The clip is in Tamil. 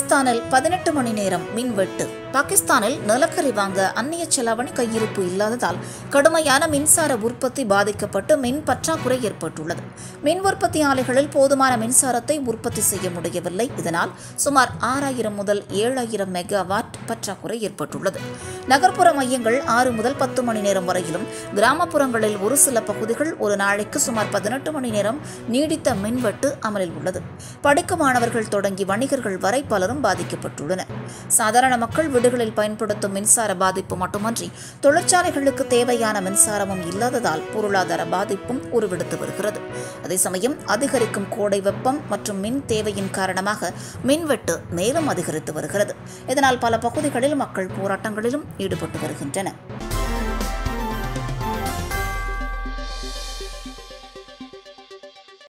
பாகிஸ்தானில் பதினெட்டு மணி நேரம் மின்வெட்டு பாகிஸ்தானில் நிலக்கரி வாங்க அந்நிய செலாவணி கையிருப்பு இல்லாததால் கடுமையான மின்சார உற்பத்தி பாதிக்கப்பட்டு மின் பற்றாக்குறை ஏற்பட்டுள்ளது மின் உற்பத்தி ஆலைகளில் போதுமான மின்சாரத்தை உற்பத்தி செய்ய முடியவில்லை இதனால் சுமார் ஆறாயிரம் முதல் ஏழாயிரம் மெகாவாட் பற்றாக்குறை ஏற்பட்டுள்ளது நகர்ப்புற மையங்கள் ஆறு முதல் பத்து மணி நேரம் வரையிலும் கிராமப்புறங்களில் ஒரு சில பகுதிகள் ஒரு நாளைக்கு சுமார் பதினெட்டு மணி நேரம் நீடித்த மின்வெட்டு அமலில் உள்ளது படிக்கும் மாணவர்கள் தொடங்கி வணிகர்கள் வரை பலரும் பாதிக்கப்பட்டுள்ளனர் சாதாரண மக்கள் வீடுகளில் பயன்படுத்தும் மின்சார பாதிப்பு மட்டுமன்றி தொழிற்சாலைகளுக்கு தேவையான மின்சாரமும் இல்லாததால் பொருளாதார பாதிப்பும் உருவெடுத்து வருகிறது அதே சமயம் அதிகரிக்கும் கோடை வெப்பம் மற்றும் மின் தேவையின் காரணமாக மின்வெட்டு மேலும் அதிகரித்து வருகிறது இதனால் பல பகுதிகளில் மக்கள் போராட்டங்களிலும் ஈடுபட்டு வருகின்றனர்